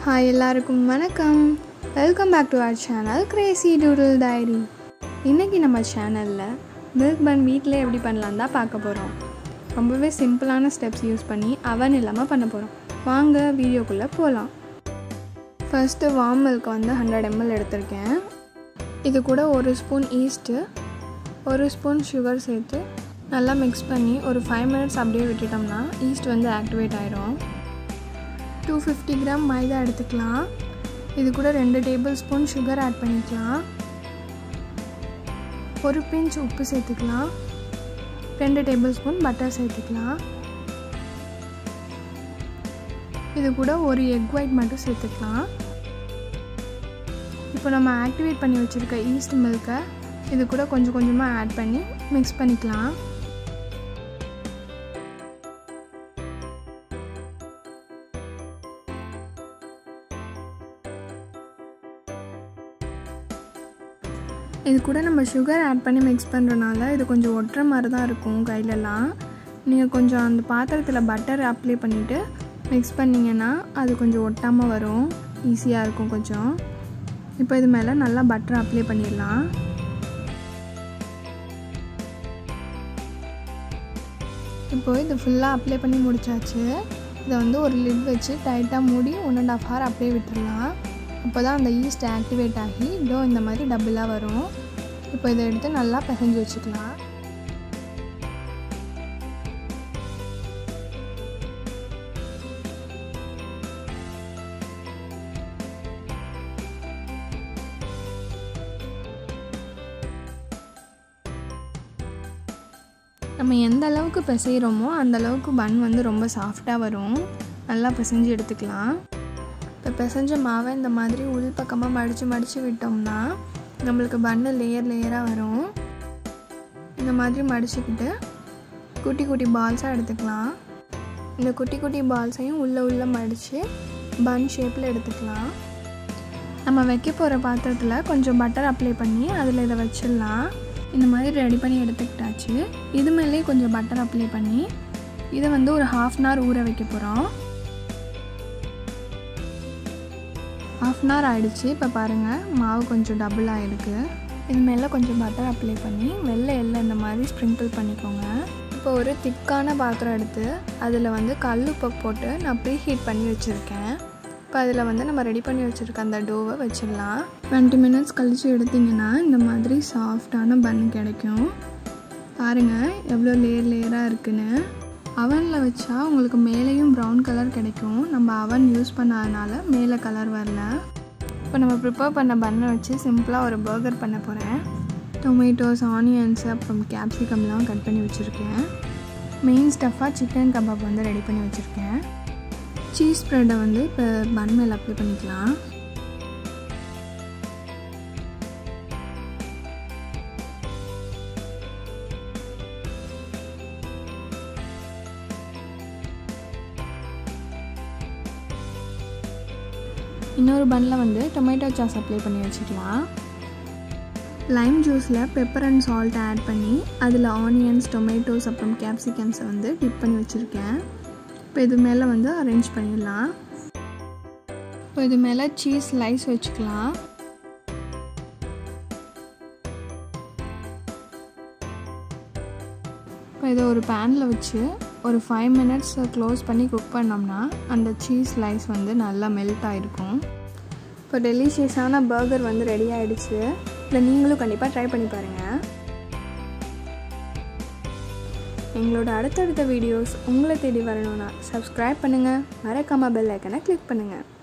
hi எல்லாருக்கும் வணக்கம் welcome back to our channel crazy doodle diary இன்றைக்கி நம்ம சேனலில் மில்க் பன் வீட்டில் எப்படி பண்ணலாம் தான் பார்க்க போகிறோம் ரொம்பவே சிம்பிளான ஸ்டெப்ஸ் யூஸ் பண்ணி அவன் இல்லாமல் பண்ண போகிறோம் வாங்க வீடியோக்குள்ளே போகலாம் ஃபர்ஸ்ட்டு வார்ம் மில்க் வந்து ஹண்ட்ரட் எம்எல் எடுத்திருக்கேன் இது கூட ஒரு ஸ்பூன் ஈஸ்ட்டு ஒரு ஸ்பூன் சுகர் சேர்த்து நல்லா மிக்ஸ் பண்ணி ஒரு ஃபைவ் மினிட்ஸ் அப்படியே விட்டுட்டோம்னா ஈஸ்ட் வந்து ஆக்டிவேட் ஆயிரும் டூ ஃபிஃப்டி கிராம் மைதா எடுத்துக்கலாம் இது கூட ரெண்டு டேபிள் ஸ்பூன் சுகர் ஆட் பண்ணிக்கலாம் ஒரு பிஞ்ச் உப்பு சேர்த்துக்கலாம் ரெண்டு டேபிள் ஸ்பூன் பட்டர் சேர்த்துக்கலாம் இது கூட ஒரு எக் ஒயிட் மட்டும் சேர்த்துக்கலாம் இப்போ நம்ம ஆக்டிவேட் பண்ணி வச்சுருக்க ஈஸ்ட் மில்கை இது கூட கொஞ்சம் கொஞ்சமாக ஆட் பண்ணி மிக்ஸ் பண்ணிக்கலாம் இது கூட நம்ம சுகர் ஆட் பண்ணி மிக்ஸ் பண்ணுறனால இது கொஞ்சம் ஒட்டுற மாதிரி தான் இருக்கும் கையிலலாம் நீங்கள் கொஞ்சம் அந்த பாத்திரத்தில் பட்டர் அப்ளை பண்ணிவிட்டு மிக்ஸ் பண்ணிங்கன்னா அது கொஞ்சம் ஒட்டாமல் வரும் ஈஸியாக இருக்கும் கொஞ்சம் இப்போ இது மேலே நல்லா பட்டர் அப்ளை பண்ணிடலாம் இப்போ இது ஃபுல்லாக அப்ளை பண்ணி முடிச்சாச்சு இதை வந்து ஒரு லிட் வச்சு டைட்டாக மூடி ஒன் அண்ட் ஆஃப் ஹவர் அப்படியே விட்டுடலாம் அப்போ தான் அந்த ஈஸ்ட் ஆக்டிவேட் ஆகி டோ இந்த மாதிரி டபுளாக வரும் இப்போ இதை எடுத்து நல்லா பிசைஞ்சு வச்சுக்கலாம் நம்ம எந்த அளவுக்கு பிசைகிறோமோ அந்த அளவுக்கு பன் வந்து ரொம்ப சாஃப்டாக வரும் நல்லா பிசைஞ்சு எடுத்துக்கலாம் இப்போ பிசைஞ்ச மாவை இந்த மாதிரி உள் பக்கமாக மடித்து மடித்து விட்டோம்னா நம்மளுக்கு பன்னு லேயர் லேயராக வரும் இந்த மாதிரி மடிச்சுக்கிட்டு குட்டி குட்டி பால்ஸாக எடுத்துக்கலாம் இந்த குட்டி குட்டி பால்ஸையும் உள்ளே உள்ளே மடித்து பன் ஷேப்பில் எடுத்துக்கலாம் நம்ம வைக்க போகிற பாத்திரத்தில் கொஞ்சம் பட்டர் அப்ளை பண்ணி அதில் இதை வச்சிடலாம் இந்த மாதிரி ரெடி பண்ணி எடுத்துக்கிட்டாச்சு இது மேலே கொஞ்சம் பட்டர் அப்ளை பண்ணி இதை வந்து ஒரு ஹாஃப் அன் ஹவர் ஊற வைக்க போகிறோம் ஹாஃப் அன் ஹவர் ஆகிடுச்சு இப்போ பாருங்கள் மாவு கொஞ்சம் டபுள் ஆகிருக்கு இது மேலே கொஞ்சம் பட்டர் அப்ளை பண்ணி வெள்ளை எல்லாம் இந்த மாதிரி ஸ்ப்ரிங்கிள் பண்ணிக்கோங்க இப்போ ஒரு திக்கான பாத்திரம் எடுத்து அதில் வந்து கல் உப்பை போட்டு நான் ப்ரீ ஹீட் பண்ணி வச்சுருக்கேன் இப்போ அதில் வந்து நம்ம ரெடி பண்ணி வச்சுருக்க அந்த டோவை வச்சிடலாம் டுவெண்ட்டி மினிட்ஸ் கழித்து எடுத்திங்கன்னா இந்த மாதிரி சாஃப்டான பன் கிடைக்கும் பாருங்கள் எவ்வளோ லேயர் லேயராக இருக்குன்னு அவனில் வச்சா உங்களுக்கு மேலேயும் ப்ரௌன் கலர் கிடைக்கும் நம்ம அவன் யூஸ் பண்ணாதனால மேலே கலர் வரல இப்போ நம்ம ப்ரிப்பேர் பண்ண பண்ணை வச்சு சிம்பிளாக ஒரு பர்கர் பண்ண போகிறேன் டொமேட்டோஸ் ஆனியன்ஸ் அப்புறம் கேப்சிகம்லாம் கட் பண்ணி வச்சுருக்கேன் மெயின் ஸ்டஃப்பாக சிக்கன் கபாப் வந்து ரெடி பண்ணி வச்சுருக்கேன் சீஸ் ப்ரெட்டை வந்து இப்போ பன் மேலே அப்ளை பண்ணிக்கலாம் இன்னொரு பன்னில் வந்து டொமேட்டோ சாஸ் அப்ளை பண்ணி வச்சுக்கலாம் லைம் ஜூஸில் பெப்பர் அண்ட் சால்ட் ஆட் பண்ணி அதில் ஆனியன்ஸ் டொமேட்டோஸ் அப்புறம் கேப்சிகம்ஸை வந்து டிப் பண்ணி வச்சுருக்கேன் இப்போ இது மேலே வந்து அரேஞ்ச் பண்ணிடலாம் இப்போ இது மேலே சீஸ் ஸ்லைஸ் வச்சுக்கலாம் இப்போ இதை ஒரு பேனில் வச்சு ஒரு ஃபைவ் மினிட்ஸ் க்ளோஸ் பண்ணி குக் பண்ணோம்னா அந்த சீஸ் ஸ்லைஸ் வந்து நல்லா மெல்ட் ஆகிருக்கும் இப்போ டெலிஷியஸான பர்கர் வந்து ரெடி ஆகிடுச்சு இதை நீங்களும் கண்டிப்பாக ட்ரை பண்ணி பாருங்கள் எங்களோட அடுத்தடுத்த வீடியோஸ் உங்களை தேடி வரணும்னா சப்ஸ்கிரைப் பண்ணுங்கள் மறக்காமல் பெல் ஐக்கனை கிளிக் பண்ணுங்கள்